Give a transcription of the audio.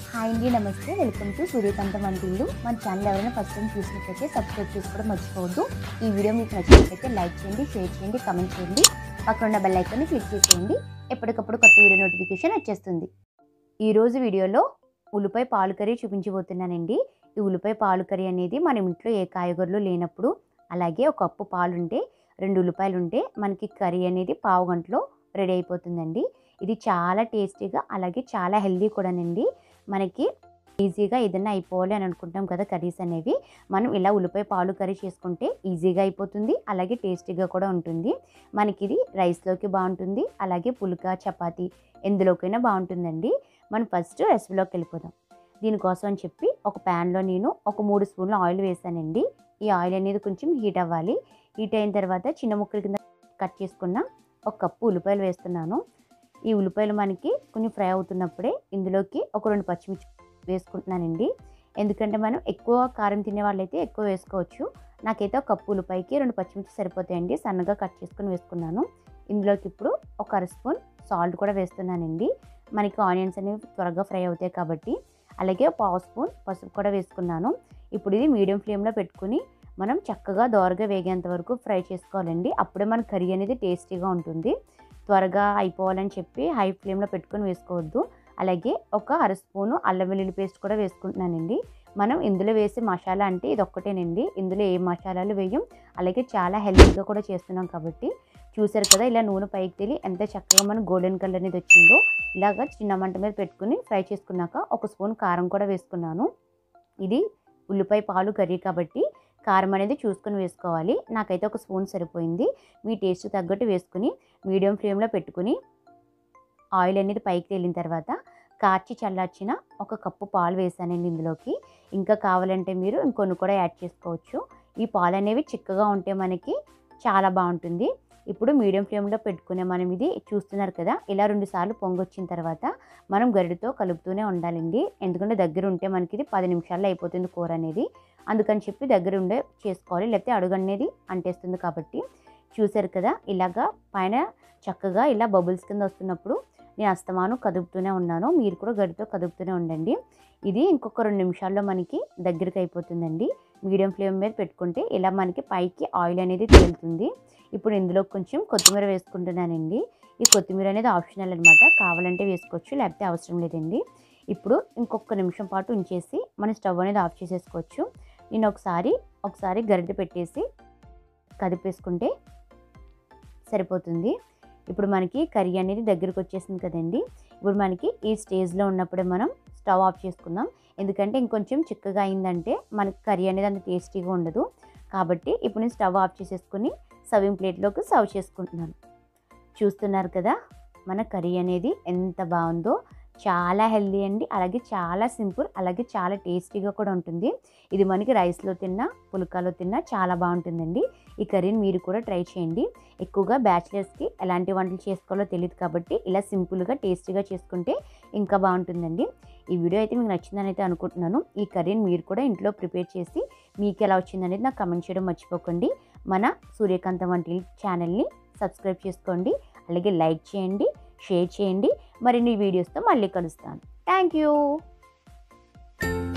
hi అండి నమస్తే welcome to సూర్యకాంత వంటిల్లు మన ఛానల్ ఎవరైనా ఫస్ట్ టైం చూసినట్లయితే సబ్స్క్రైబ్ చేసుకోవడం మర్చిపోవద్దు ఈ వీడియో మీకు నచ్చినట్లయితే లైక్ చేయండి షేర్ చేయండి కమెంట్ చేయండి పక్కన ఉన్న బెల్ ఐకాన్ని క్లిక్ చేసేయండి ఎప్పటికప్పుడు కొత్త వీడియో నోటిఫికేషన్ వచ్చేస్తుంది ఈ రోజు వీడియోలో ఉల్లిపాయ పాలు కర్రీ చూపించబోతున్నానండి ఈ ఉల్లిపాయ పాలు కర్రీ అనేది మన ఇంట్లో ఏ కాయగూరలు లేనప్పుడు అలాగే ఒక కప్పు పాలు ఉంటే రెండు ఉల్లిపాయలు ఉంటే మనకి కర్రీ అనేది పావు గంటలో రెడీ అయిపోతుందండి ఇది చాలా టేస్టీగా అలాగే చాలా హెల్దీ కూడానండి మనకి ఈజీగా ఏదైనా అయిపోవాలి అని అనుకుంటాం కదా కర్రీస్ అనేవి మనం ఇలా ఉల్లిపాయ పాలు కర్రీ చేసుకుంటే ఈజీగా అయిపోతుంది అలాగే టేస్టీగా కూడా ఉంటుంది మనకి ఇది రైస్లోకి బాగుంటుంది అలాగే పుల్కా చపాతీ ఎందులోకైనా బాగుంటుందండి మనం ఫస్ట్ రెసిపీలోకి వెళ్ళిపోదాం దీనికోసం అని చెప్పి ఒక ప్యాన్లో నేను ఒక మూడు స్పూన్ల ఆయిల్ వేసానండి ఈ ఆయిల్ అనేది కొంచెం హీట్ అవ్వాలి హీట్ అయిన తర్వాత చిన్న ముక్కల కింద కట్ చేసుకున్న ఒక కప్పు ఉల్లిపాయలు వేస్తున్నాను ఈ ఉల్లిపాయలు మనకి కొంచెం ఫ్రై అవుతున్నప్పుడే ఇందులోకి ఒక రెండు పచ్చిమిర్చి వేసుకుంటున్నానండి ఎందుకంటే మనం ఎక్కువ కారం తినే వాళ్ళైతే ఎక్కువ వేసుకోవచ్చు నాకైతే ఒక కప్పు ఉల్లిపాయకి రెండు పచ్చిమిర్చి సరిపోతాయండి సన్నగా కట్ చేసుకుని వేసుకున్నాను ఇందులోకి ఇప్పుడు ఒక అర స్పూన్ సాల్ట్ కూడా వేస్తున్నానండి మనకి ఆనియన్స్ అనేవి త్వరగా ఫ్రై అవుతాయి కాబట్టి అలాగే పావు స్పూన్ పసుపు కూడా వేసుకున్నాను ఇప్పుడు ఇది మీడియం ఫ్లేమ్లో పెట్టుకుని మనం చక్కగా దోరగా వేగేంత వరకు ఫ్రై చేసుకోవాలండి అప్పుడే మన కర్రీ అనేది టేస్టీగా ఉంటుంది త్వరగా అయిపోవాలని చెప్పి హై ఫ్లేమ్లో పెట్టుకొని వేసుకోవద్దు అలాగే ఒక అర స్పూను అల్లం వెల్లుల్లి పేస్ట్ కూడా వేసుకుంటున్నానండి మనం ఇందులో వేసే మసాలా అంటే ఇది ఒక్కటేనండి ఇందులో ఏ మసాలాలు వేయం అలాగే చాలా హెల్తీగా కూడా చేస్తున్నాం కాబట్టి చూసారు కదా ఇలా నూనె పైకి తెలి ఎంత చక్కగా మనం గోల్డెన్ కలర్ అనేది వచ్చిందో ఇలాగా చిన్న మంట మీద పెట్టుకుని ఫ్రై చేసుకున్నాక ఒక స్పూన్ కారం కూడా వేసుకున్నాను ఇది ఉల్లిపాయ పాలు కర్రీ కాబట్టి కారం అనేది చూసుకొని వేసుకోవాలి నాకైతే ఒక స్పూన్ సరిపోయింది మీ టేస్ట్ తగ్గట్టు వేసుకుని మీడియం ఫ్లేమ్లో పెట్టుకుని ఆయిల్ అనేది పైకి తేలిన తర్వాత కాచి చల్లార్చిన ఒక కప్పు పాలు వేసానండి ఇందులోకి ఇంకా కావాలంటే మీరు ఇంకొన్ని కూడా యాడ్ చేసుకోవచ్చు ఈ పాలు అనేవి చిక్కగా ఉంటే మనకి చాలా బాగుంటుంది ఇప్పుడు మీడియం ఫ్లేమ్లో పెట్టుకునే మనం ఇది చూస్తున్నారు కదా ఇలా రెండు సార్లు పొంగొచ్చిన తర్వాత మనం గరిటతో కలుపుతూనే ఉండాలండి ఎందుకంటే దగ్గర ఉంటే మనకి ఇది పది నిమిషాల్లో అయిపోతుంది కూర అనేది అందుకని చెప్పి దగ్గర ఉండే చేసుకోవాలి లేకపోతే అడుగు అనేది అంటేస్తుంది కాబట్టి చూసారు కదా ఇలాగా పైన చక్కగా ఇలా బబుల్స్ కింద వస్తున్నప్పుడు నేను అస్తమాను కదుపుతూనే ఉన్నాను మీరు కూడా గడితో కదుపుతూనే ఉండండి ఇది ఇంకొక రెండు నిమిషాల్లో మనకి దగ్గరికి అయిపోతుందండి మీడియం ఫ్లేమ్ మీద పెట్టుకుంటే ఇలా మనకి పైకి ఆయిల్ అనేది తేలుతుంది ఇప్పుడు ఇందులో కొంచెం కొత్తిమీర వేసుకుంటున్నానండి ఈ కొత్తిమీర అనేది ఆప్షనల్ అనమాట కావాలంటే వేసుకోవచ్చు లేకపోతే అవసరం లేదండి ఇప్పుడు ఇంకొక నిమిషం పాటు ఉంచేసి మన స్టవ్ అనేది ఆఫ్ చేసేసుకోవచ్చు నేను ఒకసారి ఒకసారి గరిటె పెట్టేసి కదిపేసుకుంటే సరిపోతుంది ఇప్పుడు మనకి కర్రీ అనేది దగ్గరికి వచ్చేసింది కదండి ఇప్పుడు మనకి ఈ స్టేజ్లో ఉన్నప్పుడే మనం స్టవ్ ఆఫ్ చేసుకుందాం ఎందుకంటే ఇంకొంచెం చిక్కగా అయిందంటే మనకి కర్రీ అనేది అంత టేస్టీగా ఉండదు కాబట్టి ఇప్పుడు నేను స్టవ్ ఆఫ్ చేసేసుకుని సర్వింగ్ ప్లేట్లోకి సర్వ్ చేసుకుంటున్నాను చూస్తున్నారు కదా మన కర్రీ అనేది ఎంత బాగుందో చాలా హెల్దీ అండి అలాగే చాలా సింపుల్ అలాగే చాలా టేస్టీగా కూడా ఉంటుంది ఇది మనకి రైస్లో తిన్నా పుల్కాలో తిన్నా చాలా బాగుంటుందండి ఈ కర్రీని మీరు కూడా ట్రై చేయండి ఎక్కువగా బ్యాచిలర్స్కి ఎలాంటి వంటలు చేసుకోవాలో తెలియదు కాబట్టి ఇలా సింపుల్గా టేస్టీగా చేసుకుంటే ఇంకా బాగుంటుందండి ఈ వీడియో అయితే మీకు నచ్చిందని అయితే అనుకుంటున్నాను ఈ కర్రీని మీరు కూడా ఇంట్లో ప్రిపేర్ చేసి మీకు ఎలా వచ్చిందనేది నాకు కమెంట్ చేయడం మర్చిపోకండి మన సూర్యకాంత వంటి ఛానల్ని సబ్స్క్రైబ్ చేసుకోండి అలాగే లైక్ చేయండి షేర్ చేయండి మరిన్ని వీడియోస్తో మళ్ళీ కలుస్తాను థ్యాంక్ యూ